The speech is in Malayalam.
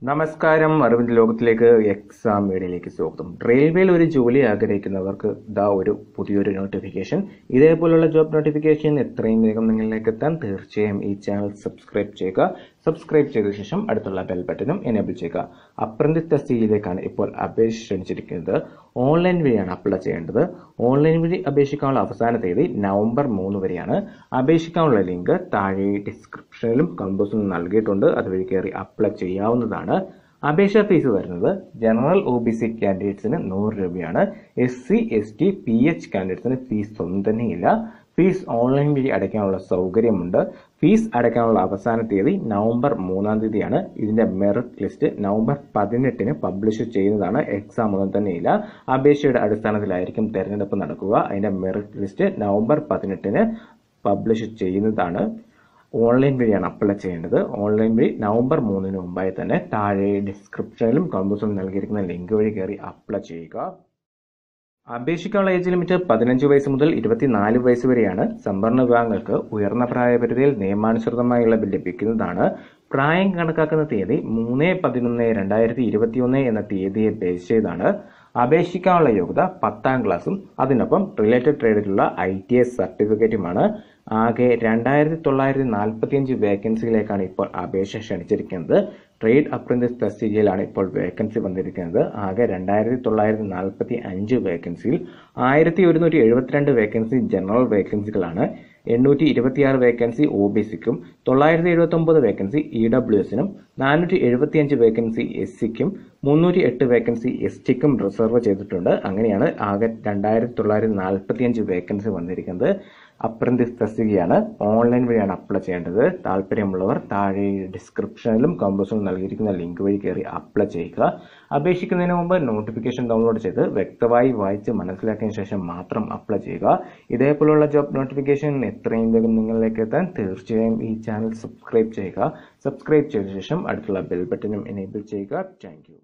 നമസ്കാരം അറിവിന്റെ ലോകത്തിലേക്ക് എക്സാം മീഡിയയിലേക്ക് സ്വാഗതം റെയിൽവേയിൽ ഒരു ജോലി ആഗ്രഹിക്കുന്നവർക്ക് ദാ ഒരു പുതിയൊരു നോട്ടിഫിക്കേഷൻ ഇതേപോലുള്ള ജോബ് നോട്ടിഫിക്കേഷൻ എത്രയും വേഗം നിങ്ങളിലേക്ക് എത്താൻ തീർച്ചയായും ഈ ചാനൽ സബ്സ്ക്രൈബ് ചെയ്യുക സബ്സ്ക്രൈബ് ചെയ്ത ശേഷം അടുത്തുള്ള ബെൽ ബട്ടനും എനേബിൾ ചെയ്യുക അപ്രന്റിസ് തസ്തികയിലേക്കാണ് ഇപ്പോൾ അപേക്ഷ ക്ഷണിച്ചിരിക്കുന്നത് ഓൺലൈൻ വഴിയാണ് അപ്ലൈ ചെയ്യേണ്ടത് ഓൺലൈൻ വഴി അപേക്ഷിക്കാനുള്ള അവസാന തീയതി നവംബർ മൂന്ന് വരെയാണ് അപേക്ഷിക്കാനുള്ള ലിങ്ക് താഴെ ഡിസ്ക്രിപ്ഷനിലും കമ്പോസിലും നൽകിയിട്ടുണ്ട് അതുവഴി കയറി അപ്ലൈ ചെയ്യാവുന്നതാണ് അപേക്ഷാ ഫീസ് വരുന്നത് ജനറൽ ഒ ബി സി കാൻഡിഡേറ്റ്സിന് നൂറ് രൂപയാണ് S C S T P H കാൻഡിഡേറ്റ്സിന് ഫീസ് ഒന്നും തന്നെയില്ല ഫീസ് ഓൺലൈൻ വഴി അടയ്ക്കാനുള്ള സൗകര്യമുണ്ട് ഫീസ് അടയ്ക്കാനുള്ള അവസാന തീയതി നവംബർ മൂന്നാം തീയതിയാണ് ഇതിന്റെ മെറിറ്റ് ലിസ്റ്റ് നവംബർ പതിനെട്ടിന് പബ്ലിഷ് ചെയ്യുന്നതാണ് എക്സാം ഒന്നും തന്നെയില്ല അപേക്ഷയുടെ അടിസ്ഥാനത്തിലായിരിക്കും തെരഞ്ഞെടുപ്പ് നടക്കുക അതിന്റെ മെറിറ്റ് ലിസ്റ്റ് നവംബർ പതിനെട്ടിന് പബ്ലിഷ് ചെയ്യുന്നതാണ് ഓൺലൈൻ വഴിയാണ് അപ്ലൈ ചെയ്യേണ്ടത് ഓൺലൈൻ വഴി നവംബർ മൂന്നിന് മുമ്പായി തന്നെ താഴെ ഡിസ്ക്രിപ്ഷനിലും കമ്പോസിലും നൽകിയിരിക്കുന്ന ലിങ്ക് വഴി കയറി അപ്ലൈ ചെയ്യുക അപേക്ഷിക്കാനുള്ള ഏജ് ലിമിറ്റ് പതിനഞ്ച് വയസ്സ് മുതൽ ഇരുപത്തിനാല് വയസ്സ് വരെയാണ് സംവരണ വിഭാഗങ്ങൾക്ക് ഉയർന്ന പ്രായപരിധിയിൽ നിയമാനുസൃതമായ ഇളവ് ലഭിക്കുന്നതാണ് പ്രായം കണക്കാക്കുന്ന തീയതി മൂന്ന് പതിനൊന്ന് രണ്ടായിരത്തി ഇരുപത്തിയൊന്ന് എന്ന തീയതിയെ ബേസ് ചെയ്താണ് അപേക്ഷിക്കാനുള്ള യോഗ്യത പത്താം ക്ലാസ്സും അതിനൊപ്പം റിലേറ്റഡ് ട്രേഡിലുള്ള ഐ ടി എസ് സർട്ടിഫിക്കറ്റുമാണ് ആകെ രണ്ടായിരത്തി തൊള്ളായിരത്തി നാൽപ്പത്തിയഞ്ച് വേക്കൻസിയിലേക്കാണ് ഇപ്പോൾ അപേക്ഷ ക്ഷണിച്ചിരിക്കുന്നത് ട്രേഡ് അപ്രന്റീസ് തസ്തികയിലാണ് ഇപ്പോൾ വേക്കൻസി വന്നിരിക്കുന്നത് ആകെ രണ്ടായിരത്തി തൊള്ളായിരത്തി നാൽപ്പത്തി അഞ്ച് വേക്കൻസിയിൽ ആയിരത്തി ഒരുന്നൂറ്റി എഴുപത്തിരണ്ട് വേക്കൻസി ജനറൽ വേക്കൻസികളാണ് എണ്ണൂറ്റി ഇരുപത്തിയാറ് വേക്കൻസി ഒ ബി സിക്കും തൊള്ളായിരത്തി എഴുപത്തി ഒമ്പത് വേക്കൻസി ഇ ഡബ്ല്യു എസിനും നാനൂറ്റി എഴുപത്തിയഞ്ച് വേക്കൻസി എസ് സിക്കും മുന്നൂറ്റി എട്ട് വേക്കൻസി എസ് ടിക്കും റിസർവ് ചെയ്തിട്ടുണ്ട് അങ്ങനെയാണ് ആകെ രണ്ടായിരത്തി തൊള്ളായിരത്തി നാൽപ്പത്തിയഞ്ച് വേക്കൻസി വന്നിരിക്കുന്നത് അപ്രന്റീസ് തസ്തികയാണ് ഓൺലൈൻ വഴിയാണ് അപ്ലൈ ചെയ്യേണ്ടത് താല്പര്യമുള്ളവർ താഴെ ഡിസ്ക്രിപ്ഷനിലും കമ്പോസിലും നൽകിയിരിക്കുന്ന ലിങ്ക് വഴി കയറി അപ്ലൈ ചെയ്യുക അപേക്ഷിക്കുന്നതിന് മുമ്പ് നോട്ടിഫിക്കേഷൻ ഡൗൺലോഡ് ചെയ്ത് വ്യക്തമായി വായിച്ച് മനസ്സിലാക്കിയതിനു ശേഷം മാത്രം അപ്ലൈ ചെയ്യുക ഇതേപോലുള്ള ജോബ് നോട്ടിഫിക്കേഷൻ എത്രയും വേഗം നിങ്ങളിലേക്ക് എത്താൻ തീർച്ചയായും ഈ ചാനൽ സബ്സ്ക്രൈബ് ചെയ്യുക സബ്സ്ക്രൈബ് ചെയ്ത ശേഷം അടുത്തുള്ള ബെൽ ബട്ടനും എനേബിൾ ചെയ്യുക താങ്ക്